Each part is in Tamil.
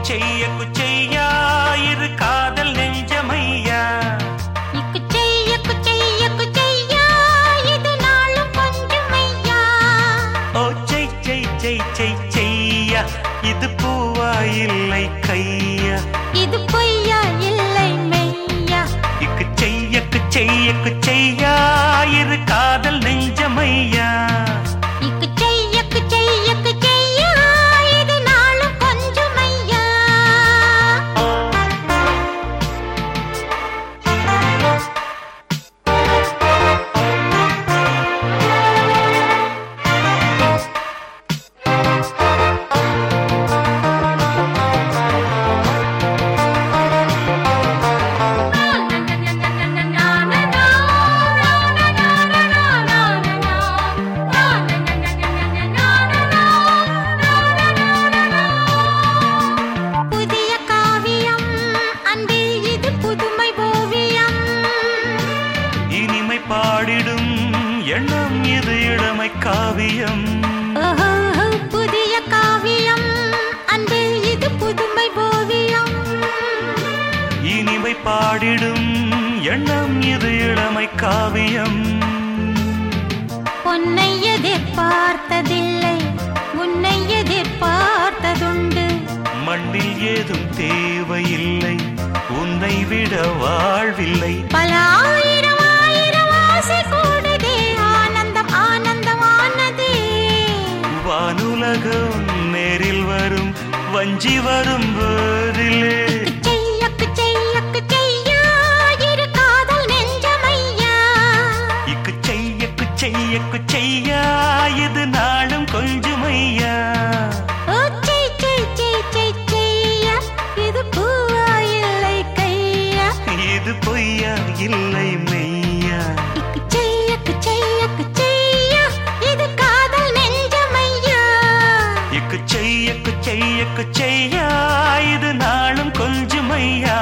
செய்ய குச்சையா இரு காதல் நெஞ்சமையா இக்கு செய்ய குச்செய்ய குச்செய்யா இது நாளும் கொஞ்சம் ஐயா ஓ செய் செய் செய் செய் செய்யா இது பூவா இல்லை கையா இது பொய்யா இல்லை மெய்யா இக்கு செய்ய குச்செய்ய குச்சையா இரு காதல் நெஞ்சமையா இக்கு செய்ய குச்செய்ய குச்செய்யா இது நாளும் கொஞ்சம் ஐயா புதிய காவியம் அன்பில் இது புதுமை ஓவியம் இனிமை பாடிடும் எண்ணம் இது இளமை காவியம் ஓஹோ, புதிய காவியம் அன்பில் இது புதுமை ஓவியம் இனிமை பாடிடும் எண்ணம் இது இளமை காவியம் பொன்னை எதிர்பார்த்ததில்லை உன்னை எதிர்பார்த்ததுண்டு மண்ணில் ஏதும் தேவையில்லை உன்னை விட வாழ்வில்லை பல ஆயிரம் ஆயிரம் ஆசை கூடுதே ஆனந்தம் ஆனந்தமானதே வானுலகம் நேரில் வரும் வஞ்சி வரும் போதிலே செய்யக்கு செய்யக்கு செய்யா இரு காதல் நெஞ்சமையா இக்கு செய்யக்கு செய்யக்கு செய்யா இது நாளும் கொஞ்சமையா ஓ செய் செய் செய் செய் செய்யா இது பூவா இல்லை கையா இது பொய்யா இல்லை மெய்யா இக்கு செய்யக்கு செய்யக்கு செய்யா இது காதல் நெஞ்சமையா இக்கு செய்யக்கு செய்யக்கு செய்யா இது நாளும் கொஞ்சமையா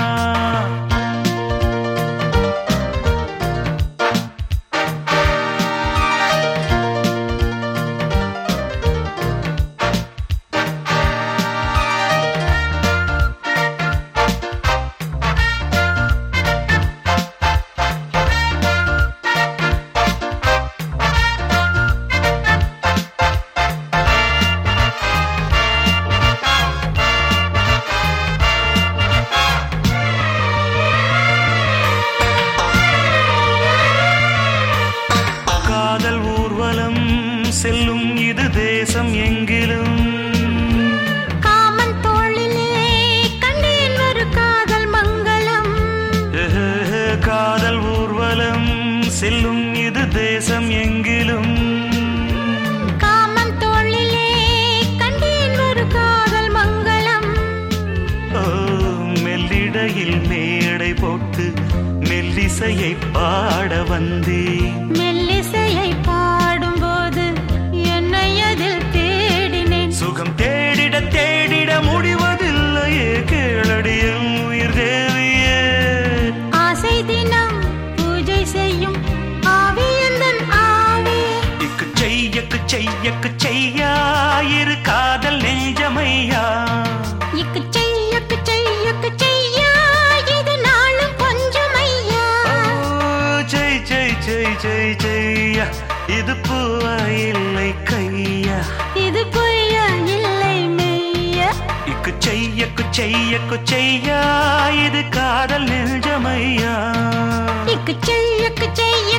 காதல் ஊர்வலம் செல்லும் இது தேசம் எங்கிலும் காமன் தோளிலே கண்டேன் ஒரு காதல் மங்களம் எஹெஹெ, காதல் ஊர்வலம் செல்லும் இது தேசம் எங்கிலும் காமன் தோளிலே கண்டேன் ஒரு காதல் மங்களம் ஓ, மெல்லிடையில் மேடை போட்டு மெல்லிசையை பாட வந்தேன் மெல்லிசையை பாடும்போது என்னை அதில் தேடினேன் சுகம் தேடிட தேடிட முடிவதில்லையே கேளடியும் உயிர் தேவியே ஆசை தினம் பூஜை செய்யும் ஆவியந்தன் ஆவி இக்கு செய்யக்கு செய்யக்கு செய்யா இரு காதல் நெஞ்சமையா இக்கு செய்யக்கு செய்யக்கு செய்யா இது நாளும் கொஞ்சம் ஐயா ஓ, ஜெய் ஜெய் ஜெய் ஜெய் ஜெய்யா இது பூவா இல்லை கையா இது பொய்யா இல்லை மெய்யா இக்கு செய்யக்கு செய்யக்கு செய்யா இது காதல் நெஞ்சமையா இக்கு செய்யக்கு செய்ய